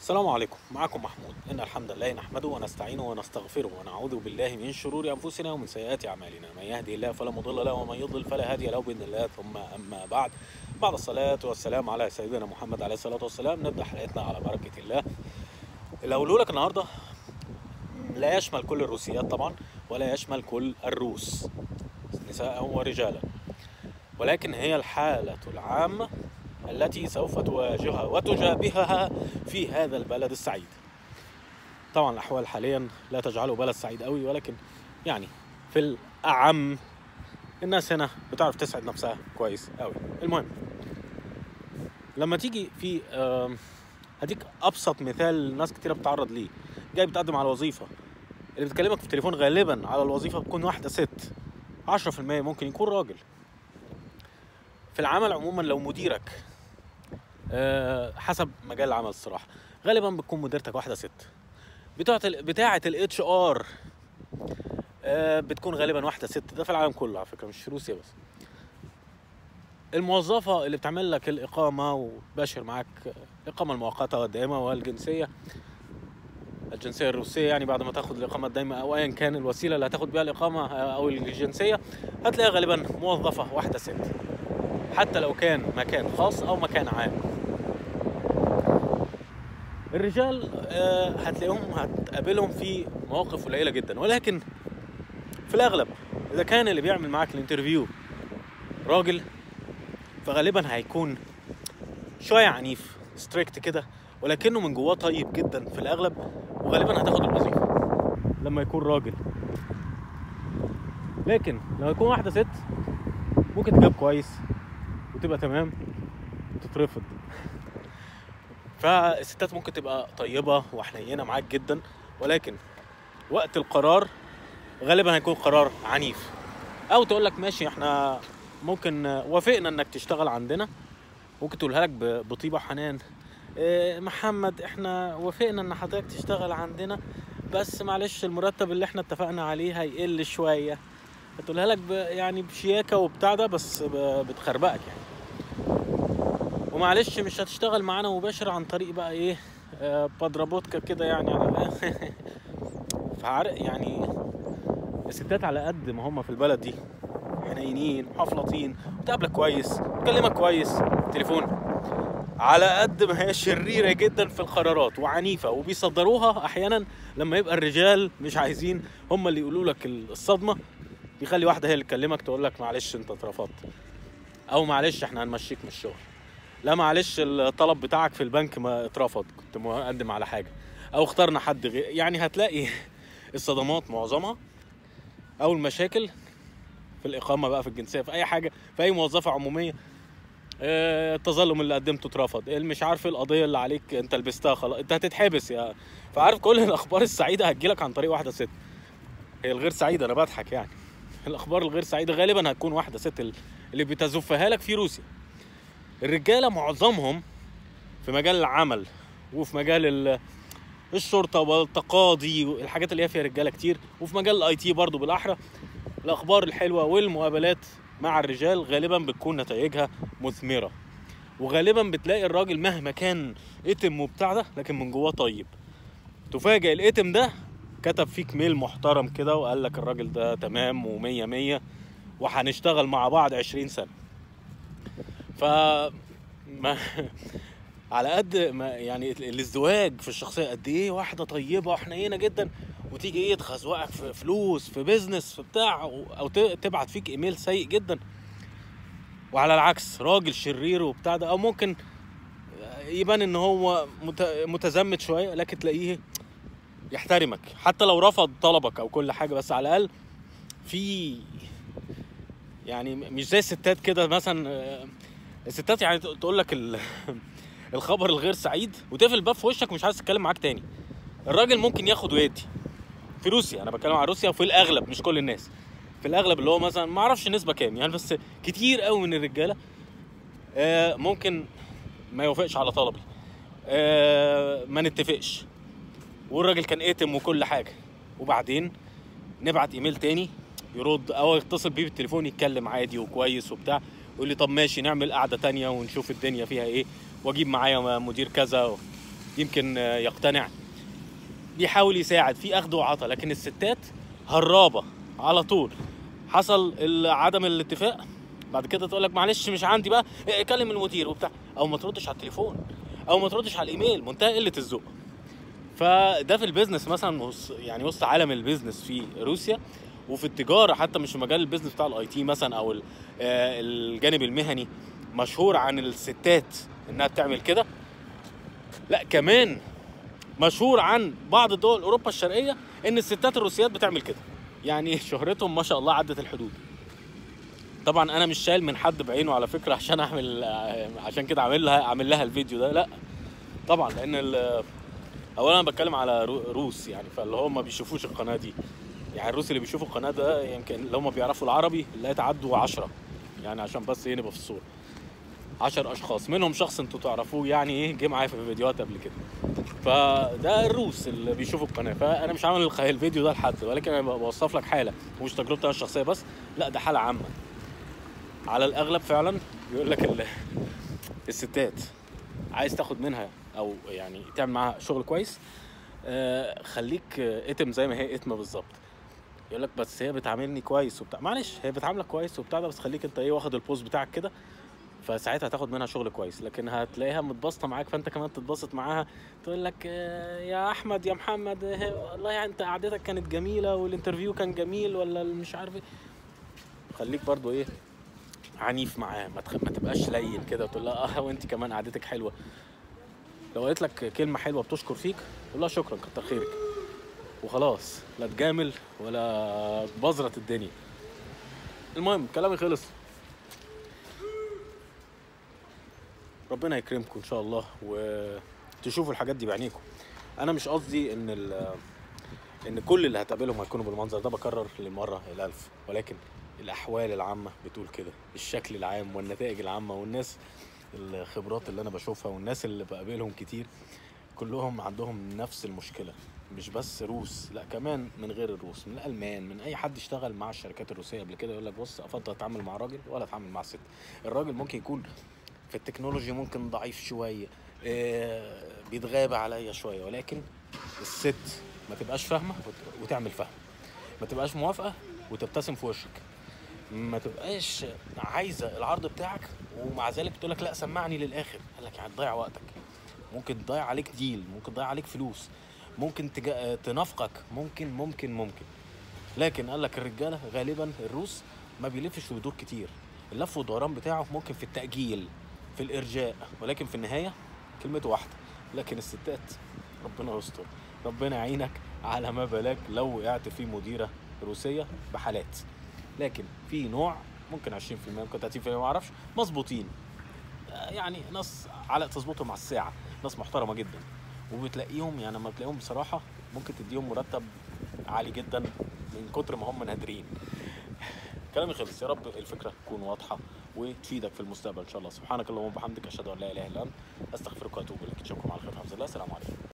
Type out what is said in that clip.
السلام عليكم معكم محمود إن الحمد لله نحمده ونستعينه ونستغفره ونعوذ بالله من شرور أنفسنا ومن سيئات أعمالنا من يهدي الله فلا مضل له ومن يضلل فلا هادي له بإذن الله ثم أما بعد بعد الصلاة والسلام على سيدنا محمد عليه الصلاة والسلام نبدأ حلقتنا على بركة الله اللي هقوله لك النهاردة لا يشمل كل الروسيات طبعا ولا يشمل كل الروس نساء ورجالا ولكن هي الحالة العامة التي سوف تواجهها وتجابهها في هذا البلد السعيد طبعا الأحوال حاليا لا تجعله بلد سعيد قوي ولكن يعني في الأعم الناس هنا بتعرف تسعد نفسها كويس قوي المهم لما تيجي في آم، هديك أبسط مثال ناس كتيرة بتتعرض ليه جاي بتقدم على وظيفة اللي بتكلمك في التليفون غالبا على الوظيفة بتكون واحدة ست 10% ممكن يكون راجل في العمل عموما لو مديرك آه، حسب مجال العمل الصراحه غالبا بتكون مديرتك واحده ست بتاعه ال بتاعه الاتش ار بتكون غالبا واحده ست ده في العالم كله على فكره مش في روسيا بس الموظفه اللي بتعمل لك الاقامه وتباشر معاك الاقامه المؤقته والدائمه والجنسيه الجنسيه الروسيه يعني بعد ما تاخد الاقامه الدائمه او ايا كان الوسيله اللي هتاخد بيها الاقامه آه، او الجنسيه هتلاقيها غالبا موظفه واحده ست حتى لو كان مكان خاص او مكان عام الرجال آه، هتلاقيهم هتقابلهم في مواقف قليله جدا ولكن في الاغلب اذا كان اللي بيعمل معاك الانترفيو راجل فغالبا هيكون شويه عنيف ستريكت كده ولكنه من جواه طيب جدا في الاغلب وغالبا هتاخد الوظيفه لما يكون راجل لكن لما يكون واحده ست ممكن تجاب كويس وتبقى تمام وتترفض فالستات ممكن تبقى طيبة وحنينة معاك جدا ولكن وقت القرار غالبا هيكون قرار عنيف او تقول لك ماشي احنا ممكن وافقنا انك تشتغل عندنا ممكن تقولها لك ب- بطيبة وحنان إيه، محمد احنا وافقنا ان حضرتك تشتغل عندنا بس معلش المرتب اللي احنا اتفقنا عليه هيقل شوية هتقولها لك ب- يعني بشياكة وبتاع ده بس ب- بتخربقك يعني ومعلش مش هتشتغل معانا مباشر عن طريق بقى ايه آه، بادرابوتكا كده يعني على فعارف يعني الستات على قد ما هم في البلد دي حنينين محافلطين وتقابلك كويس تكلمك كويس تليفون على قد ما هي شريرة جدا في القرارات وعنيفة وبيصدروها أحيانا لما يبقى الرجال مش عايزين هم اللي يقولوا لك الصدمة بيخلي واحدة هي اللي تكلمك تقول لك معلش أنت اترفضت أو معلش إحنا هنمشيك من الشغل لا معلش الطلب بتاعك في البنك ما اترفض كنت مقدم على حاجه او اخترنا حد غير يعني هتلاقي الصدمات معظمها او المشاكل في الاقامه بقى في الجنسيه في اي حاجه في اي موظفه عموميه آه، التظلم اللي قدمته اترفض اللي مش عارف القضيه اللي عليك انت لبستها خلاص انت هتتحبس يا فعارف كل الاخبار السعيده هتجيلك عن طريق واحده ست هي الغير سعيده انا بضحك يعني الاخبار الغير سعيده غالبا هتكون واحده ست اللي بتزفها لك في روسيا الرجاله معظمهم في مجال العمل وفي مجال ال- الشرطه والتقاضي والحاجات اللي هي فيها رجاله كتير وفي مجال الاي تي برضه بالاحرى الاخبار الحلوه والمقابلات مع الرجال غالبا بتكون نتائجها مثمره وغالبا بتلاقي الراجل مهما كان اتم وبتاع ده لكن من جواه طيب تفاجئ الاتم ده كتب فيك ميل محترم كده وقال لك الراجل ده تمام ومية مية وهنشتغل مع بعض عشرين سنة ف ما على قد ما يعني الازدواج في الشخصيه قد ايه واحده طيبه وحنينه جدا وتيجي ايه تخزوقك في فلوس في بيزنس في بتاع او ت- تبعت فيك ايميل سيء جدا وعلى العكس راجل شرير وبتاع ده او ممكن يبان ان هو مت- متزمت شويه لكن تلاقيه يحترمك حتى لو رفض طلبك او كل حاجه بس على الاقل في يعني مش زي الستات كده مثلا آه، الستات يعني تقول لك ال- الخبر الغير سعيد وتقفل الباب في وشك ومش عايز تتكلم معاك تاني الراجل ممكن ياخد ويدي في روسيا انا بتكلم عن روسيا وفي الاغلب مش كل الناس في الاغلب اللي هو مثلا ما اعرفش النسبه كام يعني بس كتير قوي من الرجاله آه، ممكن ما يوافقش على طلبي آه، ما نتفقش والراجل كان اتم وكل حاجه وبعدين نبعت ايميل تاني يرد او يتصل بيه بالتليفون يتكلم عادي وكويس وبتاع يقول لي طب ماشي نعمل قعده تانية ونشوف الدنيا فيها ايه واجيب معايا مدير كذا يمكن آه، يقتنع بيحاول يساعد في اخذ وعطا لكن الستات هرابه على طول حصل ال- عدم الاتفاق بعد كده تقول لك معلش مش عندي بقى إيه، كلم المدير وبتاع او ما تردش على التليفون او ما تردش على الايميل منتهى قله الذوق فده في البيزنس مثلا وس- يعني وسط عالم البيزنس في روسيا وفي التجاره حتى مش في مجال البيزنس بتاع الاي تي مثلا او ال- آه، الجانب المهني مشهور عن الستات انها بتعمل كده لا كمان مشهور عن بعض دول اوروبا الشرقيه ان الستات الروسيات بتعمل كده يعني شهرتهم ما شاء الله عدت الحدود طبعا انا مش شايل من حد بعينه على فكره عشان اعمل عشان كده عامل لها عامل لها الفيديو ده لا طبعا لان ال- اولا انا بتكلم على رو- روس يعني فاللي هم ما بيشوفوش القناه دي يعني الروس اللي بيشوفوا القناه ده يمكن اللي هم بيعرفوا العربي لا يتعدوا عشرة يعني عشان بس ايه نبقى في الصوره 10 اشخاص منهم شخص انتوا تعرفوه يعني ايه جه معايا في فيديوهات قبل كده فده الروس اللي بيشوفوا القناه فانا مش عامل الخ- الفيديو ده لحد ولكن انا بوصف لك حاله مش تجربتي انا الشخصيه بس لا ده حاله عامه على الاغلب فعلا بيقول لك ال- الستات عايز تاخد منها او يعني تعمل معاها شغل كويس آه، خليك آه، اتم زي ما هي اتمه بالظبط يقول لك بس هي بتعاملني كويس وبتاع معلش هي بتعاملك كويس وبتاع ده بس خليك انت ايه واخد البوز بتاعك كده فساعتها هتاخد منها شغل كويس لكن هتلاقيها متبسطه معاك فانت كمان تتبسط معاها تقول لك آه، يا احمد يا محمد آه، والله يعني انت قعدتك كانت جميله والانترفيو كان جميل ولا مش عارف ايه خليك برضو ايه عنيف معاه ما, تخ... ما تبقاش لين كده وتقول لها اه وانت كمان قعدتك حلوه لو قالت لك كلمه حلوه بتشكر فيك قول لها شكرا كتر خيرك وخلاص لا تجامل ولا بزرة الدنيا المهم كلامي خلص ربنا يكرمكم ان شاء الله وتشوفوا الحاجات دي بعينيكم انا مش قصدي ان ال ان كل اللي هتقابلهم هيكونوا بالمنظر ده بكرر للمره الالف ولكن الاحوال العامه بتقول كده الشكل العام والنتائج العامه والناس الخبرات اللي انا بشوفها والناس اللي بقابلهم كتير كلهم عندهم نفس المشكله مش بس روس لا كمان من غير الروس من الالمان من اي حد اشتغل مع الشركات الروسيه قبل كده يقول لك بص افضل اتعامل مع راجل ولا اتعامل مع ست الراجل ممكن يكون في التكنولوجي ممكن ضعيف شويه آه، بيتغابى عليا شويه ولكن الست ما تبقاش فاهمه وت- وتعمل فهم ما تبقاش موافقه وتبتسم في وشك ما تبقاش عايزه العرض بتاعك ومع ذلك تقول لك لا سمعني للاخر قال لك يعني تضيع وقتك ممكن تضيع عليك ديل ممكن تضيع عليك فلوس ممكن تجا... تنافقك ممكن ممكن ممكن لكن قال لك الرجاله غالبا الروس ما بيلفش ويدور كتير اللف والدوران بتاعه ممكن في التأجيل في الإرجاء ولكن في النهاية كلمته واحدة لكن الستات ربنا يستر ربنا يعينك على ما بلاك لو وقعت في مديرة روسية بحالات لكن في نوع ممكن 20% ممكن 30% ما اعرفش مظبوطين آه، يعني ناس على تظبطهم على الساعة ناس محترمة جدا وبتلاقيهم يعني لما بتلاقيهم بصراحة ممكن تديهم مرتب عالي جدا من كتر ما هم نادرين كلامي خلص يا رب الفكره تكون واضحه وتفيدك في المستقبل ان شاء الله سبحانك اللهم وبحمدك اشهد ان لا اله الا انت استغفرك واتوب اليك اشوفكم على خير حفظ الله السلام عليكم